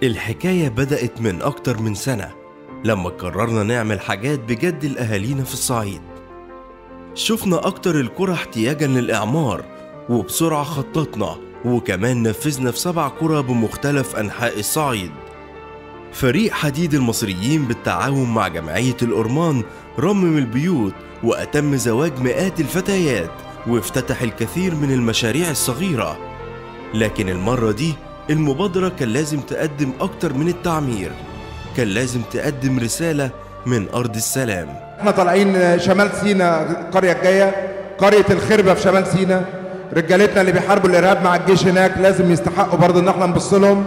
الحكاية بدأت من أكتر من سنة لما قررنا نعمل حاجات بجد لأهالينا في الصعيد شفنا أكتر القرى احتياجا للإعمار وبسرعة خططنا وكمان نفذنا في سبع قرى بمختلف أنحاء الصعيد فريق حديد المصريين بالتعاون مع جمعية الأورمان رمم البيوت وأتم زواج مئات الفتيات وافتتح الكثير من المشاريع الصغيرة لكن المرة دي المبادرة كان لازم تقدم أكتر من التعمير كان لازم تقدم رسالة من أرض السلام احنا طالعين شمال سينا القرية الجاية قرية الخربة في شمال سينا رجالتنا اللي بيحاربوا الإرهاب مع الجيش هناك لازم يستحقوا برضه إن احنا نبص لهم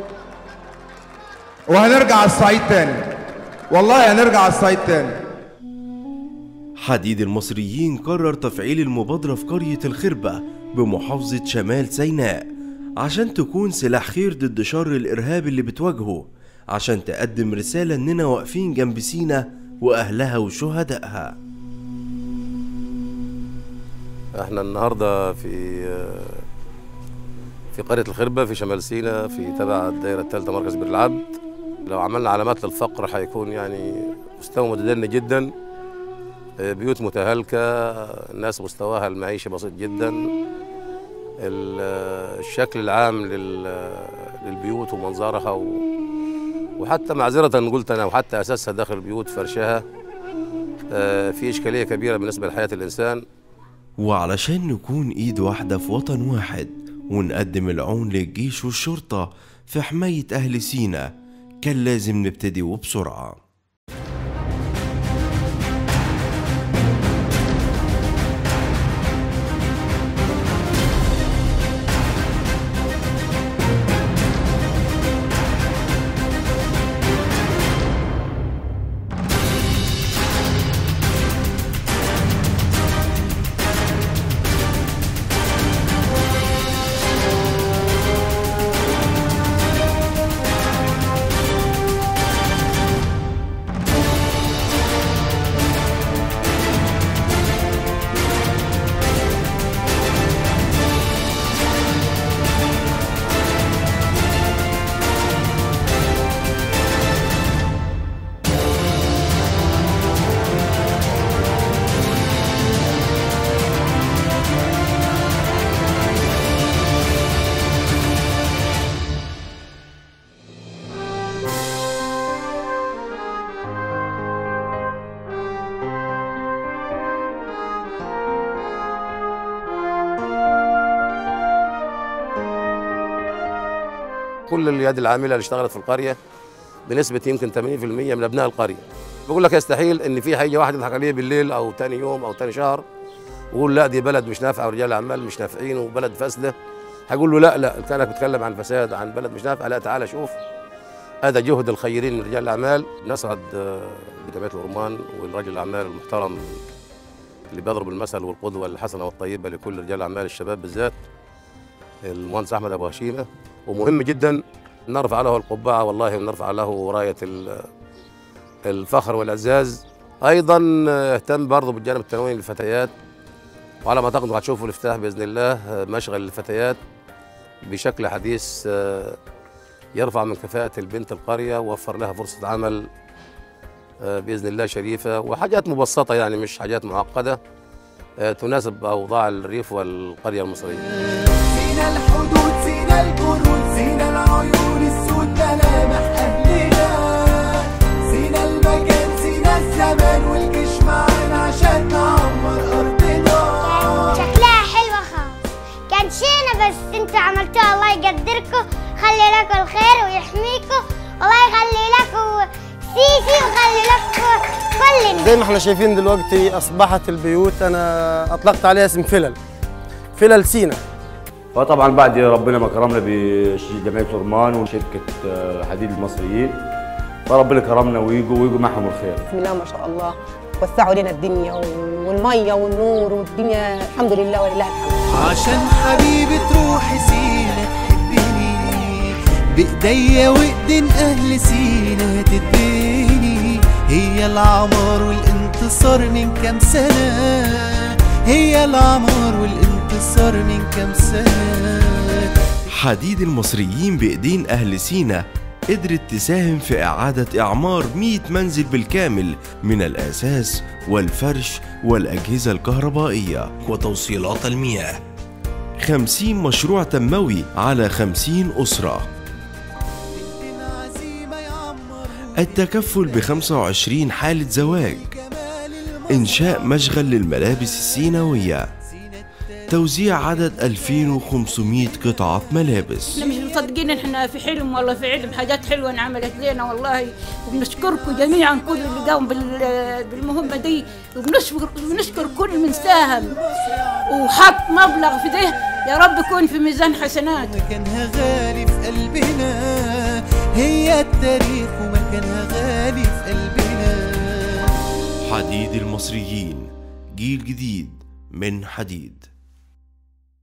وهنرجع على الصعيد تاني والله هنرجع على الصعيد تاني حديد المصريين قرر تفعيل المبادرة في قرية الخربة بمحافظة شمال سيناء عشان تكون سلاح خير ضد شر الإرهاب اللي بتواجهه عشان تقدم رسالة إننا واقفين جنب سينا وأهلها وشهدائها احنا النهارده في في قرية الخربة في شمال سيناء في تبع الدائرة الثالثة مركز بير العبد لو عملنا علامات للفقر هيكون يعني مستوى متدني جدا بيوت متهالكة الناس مستواها المعيشي بسيط جدا ال- الشكل العام لل- للبيوت ومنظرها و وحتى معذرة قلت أنا وحتى أساسها داخل البيوت فرشها آه، في إشكالية كبيرة بالنسبة لحياة الإنسان وعلشان نكون إيد واحدة في وطن واحد ونقدم العون للجيش والشرطة في حماية أهل سينا كان لازم نبتدي وبسرعة كل اليد العامله اللي اشتغلت في القريه بنسبه يمكن 80% من ابناء القريه بقول لك يستحيل ان في هيجي واحد يضحك عليه بالليل او تاني يوم او تاني شهر ويقول لا دي بلد مش نافعه ورجال اعمال مش نافعين وبلد فاسده هقول له لا لا كانك بتتكلم عن فساد عن بلد مش نافعه لا تعالى شوف هذا جهد الخيرين من رجال الاعمال نسعد آه، بجمعيه الورمان ورجل الاعمال المحترم اللي بيضرب المثل والقدوه الحسنه والطيبه لكل رجال الاعمال الشباب بالذات المهندس احمد ابو هشيمه ومهم جدا نرفع له القبعه والله ونرفع له رايه ال- الفخر والاعزاز ايضا اهتم برضه بالجانب التنويني للفتيات وعلى ما اعتقد هتشوفوا الافتتاح باذن الله مشغل الفتيات بشكل حديث آه، يرفع من كفاءه البنت القريه ووفر لها فرصه عمل آه، باذن الله شريفه وحاجات مبسطه يعني مش حاجات معقده آه، تناسب اوضاع الريف والقريه المصريه سينا الحدود سينا البرود سينا العيون السود ملامح أهلنا سينا المكان سينا الزمان والجيش معانا عشان نعمر أرضنا شكلها حلوة خالص كان شينا بس انتوا عملتوها الله يقدركم خلي لكم الخير ويحميكم الله يخلي لكم سيسي وخلي لكم كلنا زي ما احنا شايفين دلوقتي اصبحت البيوت انا اطلقت عليها اسم فلل فلل سينا فطبعا بعد ربنا ما كرمنا بجمعيه رمان وشركه آه، حديد المصريين فربنا كرمنا ويجوا ويجوا معهم الخير بسم الله ما شاء الله وسعوا لنا الدنيا والميه والنور والدنيا الحمد لله ولله الحمد عشان حبيبة روحي سينا تحبني بإيديا وإيدين أهل سينا تتبني هي العمار والانتصار من كام سنة هي العمار والانتصار من كام سنة حديد المصريين بإيدين أهل سينا قدرت تساهم في إعادة إعمار 100 منزل بالكامل من الأساس والفرش والأجهزة الكهربائية وتوصيلات المياه 50 مشروع تنموي على 50 أسرة عزيمة يعمر التكفل ب 25 حالة زواج إنشاء مشغل للملابس السينوية توزيع عدد 2500 قطعة ملابس احنا مش مصدقين ان احنا في حلم ولا في علم حاجات حلوه انعملت لنا والله وبنشكركم جميعا كل اللي قام بال- بالمهمه دي وبنشكر بنشكر كل من ساهم وحط مبلغ في ده يا رب يكون في ميزان حسنات مكانها غالي في قلبنا هي التاريخ ومكانها غالي في قلبنا حديد المصريين جيل جديد من حديد